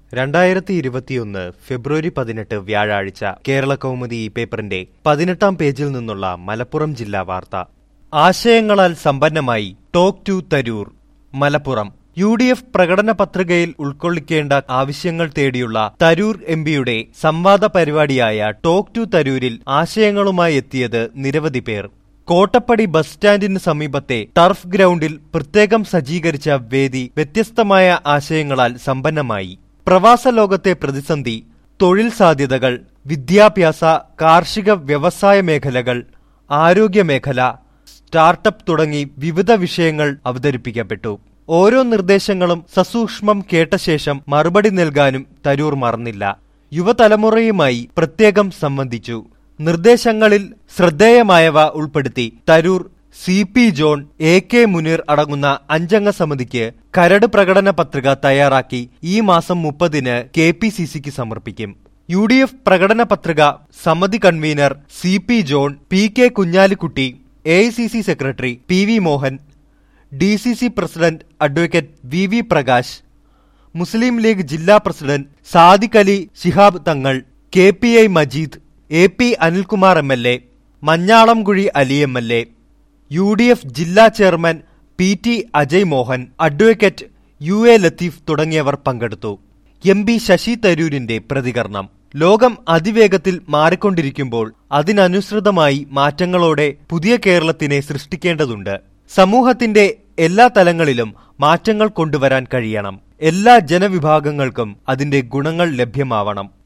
രണ്ടായിരത്തി ഇരുപത്തിയൊന്ന് ഫെബ്രുവരി പതിനെട്ട് വ്യാഴാഴ്ച കേരള കൗമുദി ഈ പേപ്പറിന്റെ പതിനെട്ടാം പേജിൽ നിന്നുള്ള മലപ്പുറം ജില്ലാ വാർത്ത ആശയങ്ങളാൽ സമ്പന്നമായി talk to Tharoor Malappuram U D F പ്രകടന പത്രികയിൽ ഉൾക്കൊള്ളിക്കേണ്ട ആവശ്യങ്ങൾ തേടിയുള്ള തരൂർ എം പിയുടെ സംവാദ പരിപാടിയായ ടോക്ക് ടു തരൂരിൽ ആശയങ്ങളുമായി എത്തിയത് നിരവധി പേർ കോട്ടപ്പടി ബസ് സ്റ്റാൻഡിന് സമീപത്തെ ടർഫ് ഗ്രൗണ്ടിൽ പ്രത്യേകം സജ്ജീകരിച്ച വേദി വ്യത്യസ്തമായ ആശയങ്ങളാൽ സമ്പന്നമായി പ്രവാസ ലോകത്തെ പ്രതിസന്ധി തൊഴിൽ സാധ്യതകൾ വിദ്യാഭ്യാസ കാർഷിക വ്യവസായ മേഖലകൾ ആരോഗ്യ മേഖല സ്റ്റാർട്ടപ്പ് തുടങ്ങി വിവിധ വിഷയങ്ങൾ അവതരിപ്പിക്കപ്പെട്ടു ഓരോ നിർദ്ദേശങ്ങളും സസൂക്ഷ്മം കേട്ട ശേഷം മറുപടി നൽകാനും തരൂർ മറന്നില്ല യുവതലമുറയുമായി പ്രത്യേകം സംബന്ധിച്ചു നിർദ്ദേശങ്ങളിൽ ശ്രദ്ധേയമായവ ഉൾപ്പെടുത്തി Tharoor C P John A K Muneer അടങ്ങുന്ന അഞ്ചംഗ സമിതിക്ക് കരട് പ്രകടന പത്രിക തയ്യാറാക്കി ഈ മാസം മുപ്പതിന് കെ പി സി സിക്ക് സമർപ്പിക്കും യു ഡി എഫ് പ്രകടന പത്രിക സമിതി convener C P John P K Kunhalikutty A I C C secretary P V Mohan D C C president advocate V V Prakash Muslim League ജില്ലാ president Sadiq Ali Shihab Thangal K P I Majeed A P Anilkumar M L A Manjalamkuzhi Ali M L A U D F ജില്ലാ chairman P T Ajay Mohan advocate U A Latheef തുടങ്ങിയവർ പങ്കെടുത്തു M P Sasi തരൂരിന്റെ പ്രതികരണം ലോകം അതിവേഗത്തിൽ മാറിക്കൊണ്ടിരിക്കുമ്പോൾ അതിനനുസൃതമായി മാറ്റങ്ങളോടെ പുതിയ കേരളത്തിനെ സൃഷ്ടിക്കേണ്ടതുണ്ട് സമൂഹത്തിന്റെ എല്ലാ തലങ്ങളിലും മാറ്റങ്ങൾ കൊണ്ടുവരാൻ കഴിയണം എല്ലാ ജനവിഭാഗങ്ങൾക്കും അതിന്റെ ഗുണങ്ങൾ ലഭ്യമാവണം